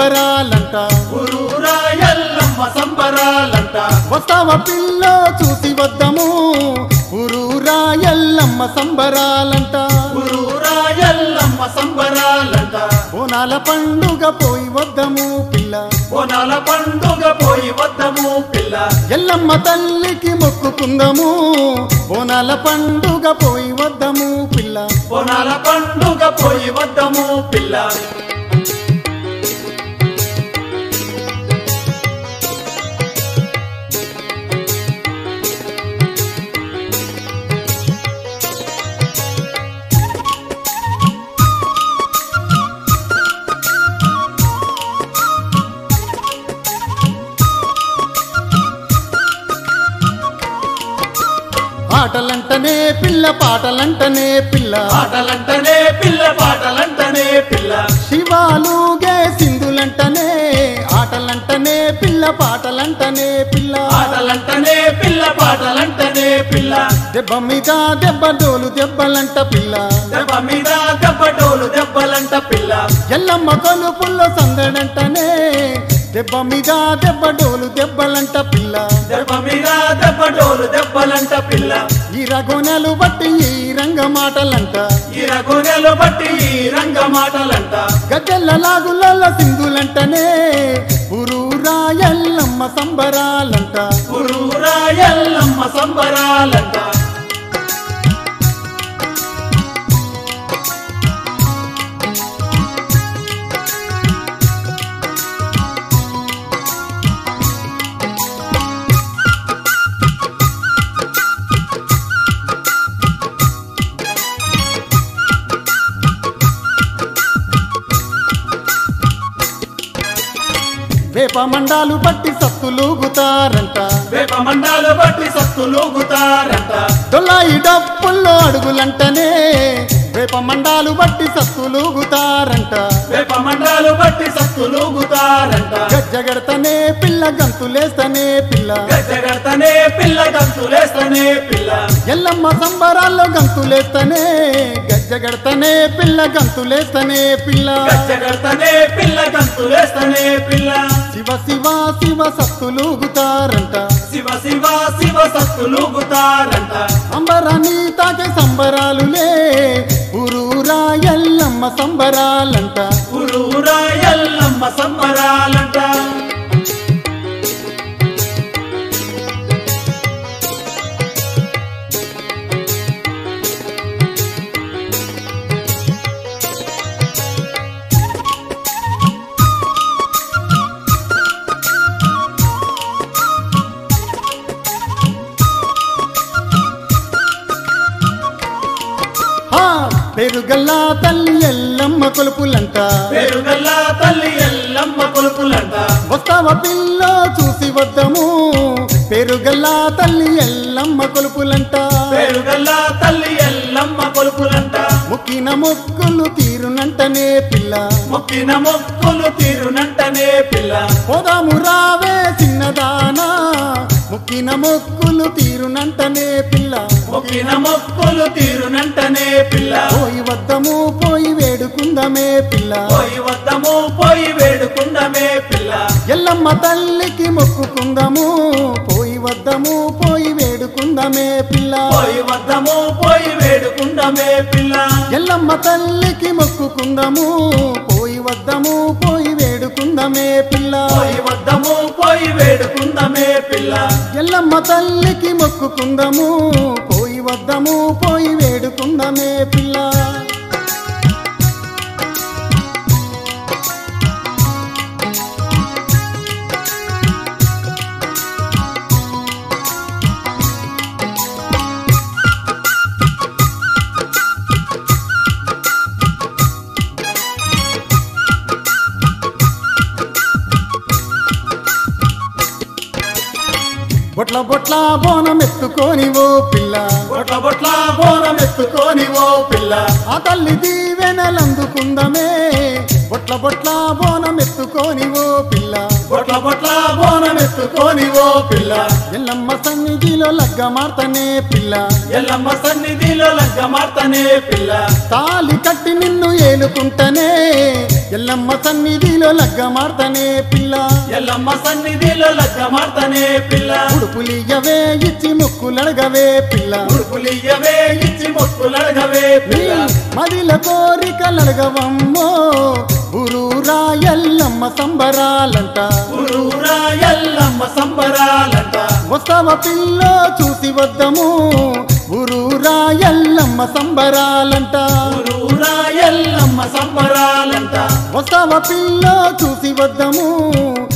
సంబరాలంట ఊరూరా ఎల్లమ్మ సంబరాలంట వస్తావ పిల్ల చూసి వద్దము ఊరూరా ఎల్లమ్మ సంబరాలంట ఊరూరా ఎల్లమ్మ సంబరాలంట బోనాల పండుగ పోయి వద్దము పిల్ల బోనాల పండుగ పోయి వద్దము పిల్ల ఎల్లమ్మ తల్లికి మొక్కుకుందము బోనాల పండుగ పోయి వద్దము పిల్ల బోనాల పండుగ పోయి వద్దము పిల్ల ఆటలంటనే పిల్ల పాటలంటనే పిల్ల పాటలంటనే పిల్ల పాటలంటనే పిల్ల శివాలుగే సింధులంటనే ఆటలంటనే పిల్ల పాటలంటనే పిల్ల పాటలంటనే పిల్ల పాటలంటనే పిల్ల దెబ్బ మీద దెబ్బ డోలు దెబ్బలంట పిల్ల దెబ్బ మీద దెబ్బ డోలు దెబ్బలంట పిల్ల ఎల్లమ్మ కొలుపుల్లో సందడంటనే దెబ్బ మీద దెబ్బ డోలు దెబ్బలంట పిల్ల దెబ్బ మీద దెబ్బ డోలు దెబ్బలంట పిల్ల ఈ రఘునలు బట్టి ఈ రంగ మాటలంట ఈ రఘునెలు బట్టి ఈ రంగ మాటలంట గజ్జెల్ల లాగుల సింధులంటనే ఊరూరా ఎల్లమ్మ సంబరాలంట ఊరూరా ఎల్లమ్మ సంబరాలంట వేప మండాలు బట్టి సత్తులూగుతారంట వేప మండాలు బట్టి సత్తులూగుతారంట దొల్లాయి డప్పుల్లో అడుగులంటనే వేప మండాలు బట్టి సత్తులూగుతారంట వేప మండాలు బట్టి సత్తులూగుతారంట గజ్జగడతనే పిల్ల గంతులేస్తనే పిల్ల గజగడతనే పిల్ల గంతులేస్తనే పిల్ల ఎల్లమ్మ సంబరాల్లో గంతులేస్తనే గజ్జగడతనే పిల్ల గంతులేస్తనే పిల్ల గజగడతనే పిల్ల గంతులేస్తనే పిల్ల శివ శివ శివ సత్తులూగుతారంట శివ శివ శివ సత్తులూగుతారంట అంబరాన్ని తాకే సంబరాలులే ఊరూరా ఎల్లమ్మ సంబరాలంట ఊరూరా ఎల్లమ్మ సంబరాలంట హా పెరుగల్లా తల్లి ఎల్లమ్మ కొలుపులంట పేరుగల్లా తల్లి ఎల్లమ్మ కొలుపులంట వస్తావ పిల్ల చూసి వద్దము పెరుగల్లా తల్లి ఎల్లమ్మ కొలుపులంట పేరుగల్లా తల్లి ఎల్లమ్మ కొలుపులంట ముక్కిన మొక్కులు తీరునంటనే పిల్ల మొక్కిన మొక్కులు తీరునంటనే పిల్ల పోదాము రావే చిన్నదానా ముక్కిన మొక్కులు తీరునంటనే పిల్ల మొక్కిన మొక్కులు తీరునంటనే పిల్ల పోయి వద్దము పోయి వేడుకుందమే పిల్ల పోయి వద్దము పోయి వేడుకుందమే పిల్ల ఎల్లమ్మ తల్లికి మొక్కుకుందము పోయి వద్దము పోయి వేడుకుందమే పిల్ల పోయి వద్దము పోయి వేడుకుందమే పిల్ల ఎల్లమ్మ తల్లికి మొక్కుకుందము పోయి వద్దము పోయి వేడుకుందమే పిల్ల పోయి వద్దము పోయి వేడుకుందమే పిల్ల ఎల్లమ్మ తల్లికి మొక్కుకుందము పోయి వద్దము పోయి వేడుకుందమే పిల్ల బొట్ల బొట్ల బోనం ఎత్తుకొని ఓ పిల్ల బొట్ల బొట్ల బోనం ఎత్తుకొని ఓ పిల్ల ఆ తల్లి దీవెనలందుకుందమే బొట్ల బొట్ల బోనం ఎత్తుకొని ఓ పిల్ల బొట్ల బొట్ల బోనం ఎత్తుకొని ఓ పిల్ల ఎల్లమ్మ సన్నిధిలో సన్నిధిలో లగ్గమార్తనే పిల్ల ఎల్లమ్మ సన్నిధిలో లగ్గమార్తనే పిల్ల తాలి కట్టి నిన్ను ఏలుకుంటనే ఎల్లమ్మ సన్నిధిలో లగ్గమార్తనే పిల్ల ఎల్లమ్మ సన్నిధిలో లగ్గమార్తనే పిల్ల ఉడుపులియవే ఇచ్చి ముక్కులడగవే పిల్ల ఉడుపులియ్యవే ఇచ్చి మొక్కులడగవే నీ పిల్ల మదిల కోరికలడగవమ్మో ఊరూరా ఎల్లమ్మ సంబరాలంట ఊరూరా ఎల్లమ్మ సంబరాలంట వస్తవ పిల్లో చూసి వద్దము ఊరూరా ఎల్లమ్మ సంబరాలంట ఊరూరా ఎల్లమ్మ సంబరాలంట వస్తవ పిల్లో చూసి వద్దము